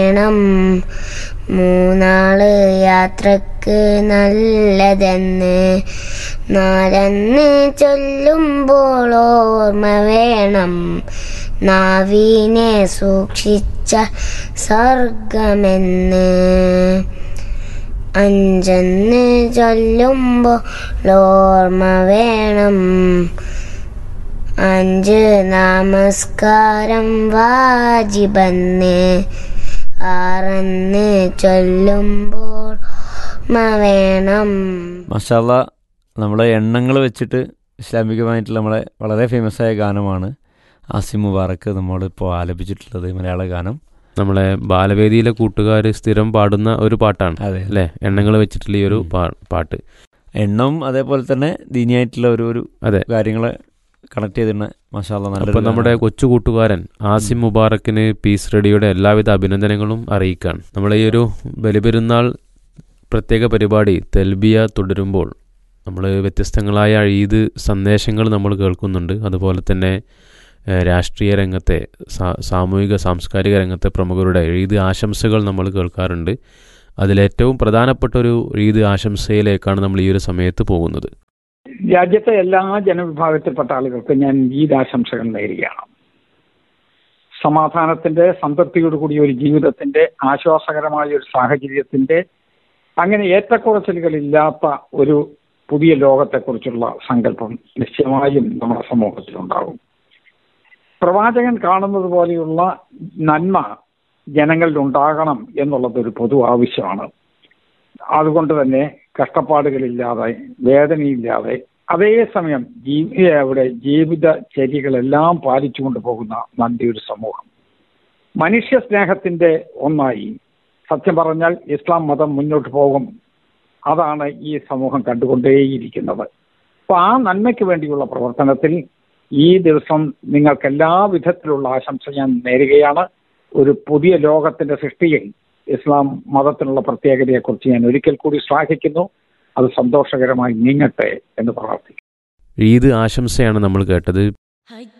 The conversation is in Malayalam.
വേണം മൂന്നാള് യാത്രക്ക് നല്ലതെന്ന് നാലെന്ന് ചൊല്ലുമ്പോൾ ഓർമ്മ വേണം നാവിനെ സൂക്ഷിച്ച സ്വർഗമെന്ന് അഞ്ചെന്ന് ചൊല്ലുമ്പോൾ ഓർമ്മ വേണം അഞ്ച് നമസ്കാരം വാജിബന്ന് ആറെന്ന് ചൊല്ലുമ്പോൾ ഓർമ്മ വേണം മഷാല്ല നമ്മളെ എണ്ണങ്ങൾ വെച്ചിട്ട് ഇസ്ലാമികമായിട്ടുള്ള നമ്മളെ വളരെ ഫേമസ് ആയ ഗാനമാണ് ആസിം മുബാറക്ക് നമ്മളിപ്പോൾ ആലപിച്ചിട്ടുള്ളത് മലയാള ഗാനം നമ്മളെ ബാലവേദിയിലെ കൂട്ടുകാർ സ്ഥിരം പാടുന്ന ഒരു പാട്ടാണ് അതെ അല്ലേ എണ്ണങ്ങൾ വെച്ചിട്ടുള്ള ഈ ഒരു ഉം. പാ- പാട്ട് എണ്ണം അതേപോലെ തന്നെ ദീനിയായിട്ടുള്ള ഒരു ഒരു അതെ. കാര്യങ്ങളെ കണക്ട് ചെയ്തിരുന്ന മഷാല്ല അപ്പൊ നല്ല നമ്മുടെ കൊച്ചു കൂട്ടുകാരൻ ആസിം മുബാറക്കിന് പീസ് റെഡിയുടെ എല്ലാവിധ അഭിനന്ദനങ്ങളും അറിയിക്കാൻ നമ്മളെ ഈ ഒരു ബലിപെരുന്നാൾ പ്രത്യേക പരിപാടി തെൽബിയ തുടരുമ്പോൾ നമ്മൾ വ്യത്യസ്തങ്ങളായ ഈദ് സന്ദേശങ്ങൾ നമ്മൾ കേൾക്കുന്നുണ്ട് അതുപോലെ തന്നെ ഏഹ്, രാഷ്ട്രീയ രംഗത്തെ സാ- സാമൂഹിക സാംസ്കാരിക രംഗത്തെ പ്രമുഖരുടെ ഈദ് ആശംസകൾ നമ്മൾ കേൾക്കാറുണ്ട് അതിലേറ്റവും പ്രധാനപ്പെട്ട ഒരു ഈദ് ആശംസയിലേക്കാണ് നമ്മൾ ഈ ഒരു സമയത്ത് പോകുന്നത് രാജ്യത്തെ എല്ലാ ജനവിഭാഗത്തിൽപ്പെട്ട ആളുകൾക്ക് ഞാൻ ഈദ് ആശംസകൾ നേരുകയാണ് സമാധാനത്തിന്റെ സംതൃപ്തിയോട് കൂടിയ ഒരു ജീവിതത്തിന്റെ ആശ്വാസകരമായ ഒരു സാഹചര്യത്തിന്റെ അങ്ങനെ ഏറ്റക്കുറച്ചിലുകളില്ലാത്ത ഒരു പുതിയ ലോകത്തെക്കുറിച്ചുള്ള സങ്കല്പം നിശ്ചയമായും നമ്മുടെ സമൂഹത്തിലുണ്ടാകും പ്രവാചകൻ കാണുന്നത് പോലെയുള്ള നന്മ ജനങ്ങളിൽ ഉണ്ടാകണം എന്നുള്ളത് ഒരു പൊതു ആവശ്യമാണ് അതുകൊണ്ട് തന്നെ കഷ്ടപ്പാടുകളില്ലാതെ വേദനയില്ലാതെ അതേസമയം ജീവി അവിടെ ജീവിത ചര്യകളെല്ലാം പാലിച്ചുകൊണ്ട് പോകുന്ന നന്ദിയൊരു സമൂഹം മനുഷ്യ സ്നേഹത്തിന്റെ ഒന്നായി സത്യം പറഞ്ഞാൽ ഇസ്ലാം മതം മുന്നോട്ട് പോകും അതാണ് ഈ സമൂഹം കണ്ടുകൊണ്ടേയിരിക്കുന്നത് അപ്പൊ ആ നന്മയ്ക്ക് വേണ്ടിയുള്ള പ്രവർത്തനത്തിൽ ഈ ദിവസം നിങ്ങൾക്ക് എല്ലാ വിധത്തിലുള്ള ആശംസ ഞാൻ നേരുകയാണ് ഒരു പുതിയ ലോകത്തിന്റെ സൃഷ്ടിയിൽ ഇസ്ലാം മതത്തിനുള്ള പ്രത്യേകതയെക്കുറിച്ച് ഞാൻ ഒരിക്കൽ കൂടി ശ്ലാഘിക്കുന്നു അത് സന്തോഷകരമായി നീങ്ങട്ടെ എന്ന് പ്രാർത്ഥിക്കുന്നു ഈദ് ആശംസയാണ് നമ്മൾ കേട്ടത് ഹജ്ജ്